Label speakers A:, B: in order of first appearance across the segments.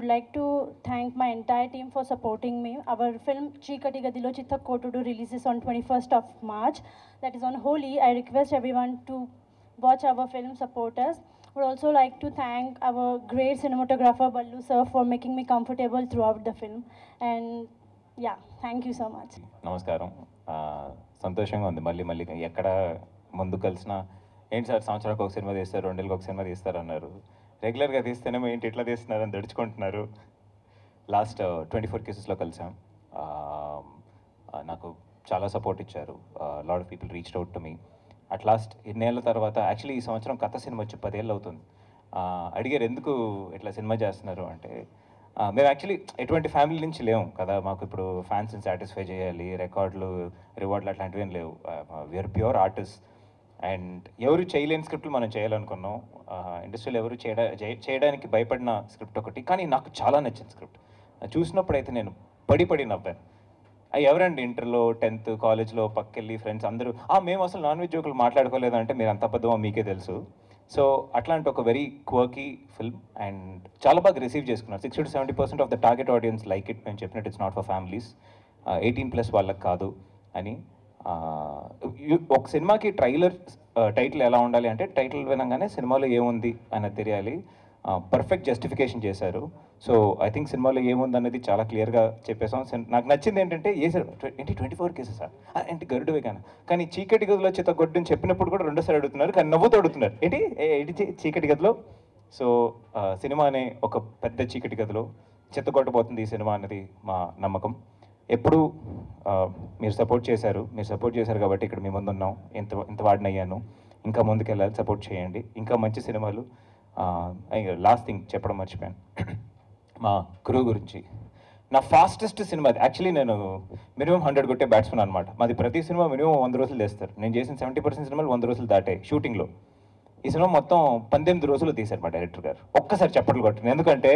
A: would like to thank my entire team for supporting me. Our film Chikati Gadilo Chitta Kotudu releases on 21st of March. That is on Holi. I request everyone to watch our film, support us. Would also like to thank our great cinematographer Ballu sir for making me comfortable throughout the film. And yeah, thank you so much.
B: నమస్కారం ఆ, సంతోషంగా ఉంది మళ్ళీ మళ్ళీ ఎక్కడ ముందు కలిసినా ఏంటి సార్ సంవత్సరానికి ఒక సినిమా తీస్తారు రెండేళ్ళకి ఒక సినిమా తీస్తారు అన్నారు రెగ్యులర్గా తీస్తేనేమో ఏంటి ఇట్లా తీస్తున్నారని దడుచుకుంటున్నారు లాస్ట్ ట్వంటీ ఫోర్ కేసెస్లో కలిసాం ఆ, ఆ, నాకు చాలా సపోర్ట్ ఇచ్చారు lot of people reach out to me at last ఇన్నేళ్ళ తర్వాత యాక్చువల్లీ ఈ సంవత్సరం కథ సినిమా వచ్చి పదేళ్ళు అవుతుంది ఆ, అడిగారు ఎందుకు ఇట్లా సినిమా చేస్తున్నారు అంటే ఆ, మేము యాక్చువల్లీ ఎటువంటి ఫ్యామిలీ నుంచి లేవు కదా మాకు ఇప్పుడు ఫ్యాన్స్ని సాటిస్ఫై చేయాలి రికార్డులు రివార్డులు అట్లాంటివి ఏం లేవు వీఆర్ ప్యూర్ ఆర్టిస్ట్ అండ్ ఎవరు చేయలేని స్క్రిప్ట్లు మనం చేయాలనుకున్నాం ఇండస్ట్రీలో ఎవరు చేయడా చేయ- చేయడానికి భయపడిన స్క్రిప్ట్ ఒకటి కానీ నాకు చాలా నచ్చిన స్క్రిప్ట్ చూసినప్పుడు అయితే నేను పడి పడి నవ్వాను ఆ, ఎవరండి ఇంటర్లో టెన్త్ కాలేజ్లో పక్కెళ్ళి ఫ్రెండ్స్ అందరూ "ఆ, మేము అసలు నాన్ వెజ్ జోకులు మాట్లాడుకోలేదు అంటే మీరు అంత అబద్ధమో మీకే తెలుసు సో అట్లాంటి ఒక వెరీ క్వర్కీ ఫిల్మ్ అండ్ చాలా బాగా రిసీవ్ చేసుకున్నారు sixty to seventy percent of the target audience like it మేము చెప్పినట్టు it's not for families eighteen plus వాళ్ళకి కాదు అని ఆ, యు- ఒక సినిమాకి ట్రైలర్ టైటిల్ ఎలా ఉండాలి అంటే టైటిల్ వినగానే సినిమాలో ఏముంది అన్నది తెలియాలి పర్ఫెక్ట్ జస్టిఫికేషన్ చేశారు సో ఐ థింక్ సినిమాలో ఏముంది అన్నది చాలా క్లియర్గా చెప్పేసాం సిన్- నాకు నచ్చింది ఏంటంటే ఏ సినిమా ఏంటి ట్వంటీ ఫోర్ కేసెస్ ఏంటి గరుడువే కానీ కానీ చీకటి గదిలో చిత్త గొడ్డు అని చెప్పినప్పుడు కూడా రెండోసారి అడుగుతున్నారు కానీ నవ్వుతూ అడుగుతున్నారు ఏంటి ఏ- ఏంటి చీ- చీకటి గదిలో సో ఆ, సినిమా అనే ఒక పెద్ద చీకటి గదిలో చెత్తగొట్టబోతుంది ఈ సినిమా అన్నది మా నమ్మకం ఎప్పుడు ఆ, మీరు సపోర్ట్ చేశారు మీరు సపోర్ట్ చేశారు కాబట్టి ఇక్కడ మీ ముందు ఉన్నాం ఇంత ఇంత వాడినయ్యాను ఇంకా ముందుకెళ్ళాలి సపోర్ట్ చేయండి ఇంకా మంచి సినిమాలు లాస్ట్ థింగ్ చెప్పడం మర్చిపోయాను మా క్రూ గురించి నా ఫాస్టెస్ట్ సినిమా యాక్చువల్లీ నేను మినిమం హండ్రెడ్ కొట్టే బ్యాట్స్మెన్ అనమాట మాది ప్రతి సినిమా మినిమం వంద రోజులు చేస్తారు నేను చేసిన సెవెంటీ పర్సెంట్ సినిమాలు వంద రోజులు దాటాయి షూటింగ్లో ఈ సినిమా మొత్తం పద్దెనిమిది రోజులు తీశారు మా డైరెక్టర్ గారు ఒక్కసారి చప్పట్లు కొట్టిన ఎందుకంటే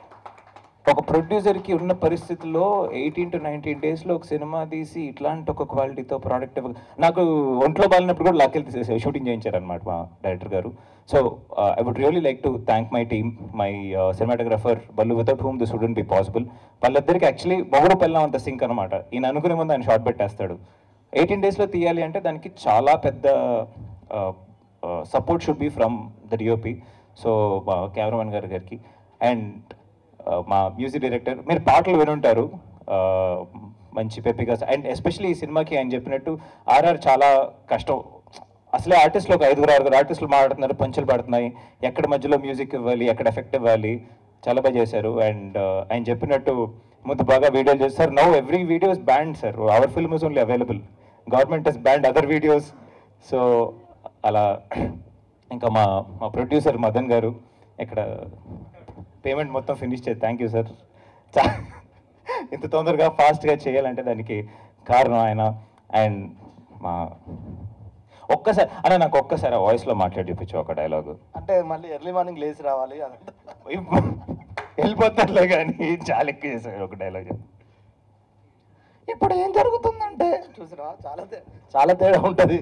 B: ఒక ప్రొడ్యూసర్కి ఉన్న పరిస్థితుల్లో ఎయిటీన్ టు నైన్టీన్ డేస్లో ఒక సినిమా తీసి ఇట్లాంటి ఒక క్వాలిటీతో ప్రోడక్ట్ నాకు ఒంట్లో బాలినప్పుడు కూడా లాక్కెళ్ళి తీసేసి షూటింగ్ చేయించారనమాట మా డైరెక్టర్ గారు so I would really like to thank my team my cinematographer Ballu without whom this wouldn't be possible వాళ్ళిద్దరికి యాక్చువల్లీ మొగుడు పెళ్ళం అంత సింక్ అనమాట ఈయన అనుకునే ముందు ఆయన షార్ట్ పెట్టేస్తాడు ఎయిటీన్ డేస్లో తీయాలి అంటే దానికి చాలా పెద్ద support should be from the DOP so మా కెమెరామెన్ గారి గారికి అండ్ మా మ్యూజిక్ డైరెక్టర్ మీరు పాటలు వినుంటారు uh, మంచి పెప్పిగా అండ్ ఎస్పెషల్లీ ఈ సినిమాకి ఆయన చెప్పినట్టు ఆర్ఆర్ చాలా కష్టం అసలే ఆర్టిస్టులు ఒక ఐదుగురు ఆరుగురు ఆర్టిస్టులు మాట్లాడుతున్నారు పంచులు పడుతున్నాయి ఎక్కడ మధ్యలో మ్యూజిక్ ఇవ్వాలి ఎక్కడ ఎఫెక్ట్ ఇవ్వాలి చాలా బాగా చేశారు అండ్ ఆయన చెప్పినట్టు ముందు బాగా వీడియోలు చేస్తారు now every videos banned sir our film is only available government is banned other videos so అలా ఇంకా మా మా ప్రొడ్యూసర్ మదన్ గారు ఇక్కడ పేమెంట్ మొత్తం ఫినిష్ చేసి థ్యాంక్ యూ సార్ చా ఇంత తొందరగా ఫాస్ట్గా చేయాలంటే దానికి కారణం ఆయన అండ్ మా ఒక్కసారి అన్న నాకు ఒక్కసారి ఆ వాయిస్లో మాట్లాడి చూపించు ఒక డైలాగు
C: అంటే మళ్ళీ ఎర్లీ మార్నింగ్ లేచి రావాలి అదంతా
B: వెళ్ళిపోతారులే కానీ చాలా ఎక్కువ చేశారు ఒక డైలాగ్
C: ఇప్పుడు ఏం జరుగుతుందంటే చూసినా చాలా తే- చాలా తేడా ఉంటుంది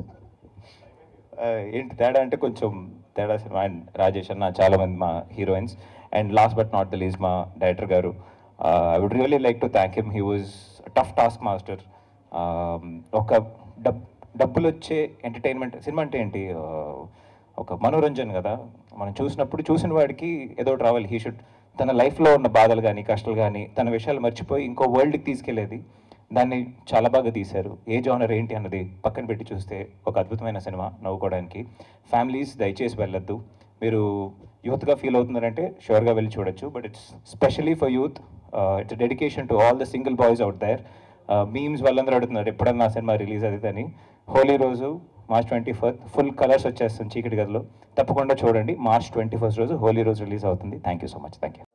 B: ఆ, ఏంటి తేడా అంటే కొంచెం తేడా సినిమా అండ్ రాజేష్ అన్న చాలా మంది మా heroines and last but not the least మా డైరెక్టర్ గారు I would really like to thank him he was tough taskmaster ఒక డబ్ డబ్బులు వచ్చే ఎంటర్టైన్మెంట్ సినిమా అంటే ఏంటి ఆ, ఒక మనోరంజన్ కదా మనం చూసినప్పుడు చూసిన వాడికి ఏదో ఒకటి రావాలి హీ షుడ్ తన లైఫ్లో ఉన్న బాధలు కానీ కష్టాలు కానీ తన విషయాలు మర్చిపోయి ఇంకో వరల్డ్కి తీసుకెళ్లేది దాన్ని చాలా బాగా తీశారు ఏ జానర్ ఏంటి అన్నది పక్కన పెట్టి చూస్తే ఒక అద్భుతమైన సినిమా నవ్వుకోవడానికి ఫ్యామిలీస్ దయచేసి వెళ్ళొద్దు మీరు యూత్గా ఫీల్ అవుతున్నారంటే షూర్గా వెళ్ళి చూడొచ్చు but it's specially for youth it's dedication to all the single boys out there memes వాళ్ళందరూ అడుగుతున్నారు ఎప్పుడన్నా సినిమా రిలీజ్ అవుతుంది అని హోలీ రోజు March twenty first full colours వచ్చేస్తుంది చీకటి గదిలో తప్పకుండా చూడండి మార్చ్ ట్వంటీ ఫస్ట్ రోజు హోలీ రోజు రిలీజ్ అవుతుంది thank you so much thank you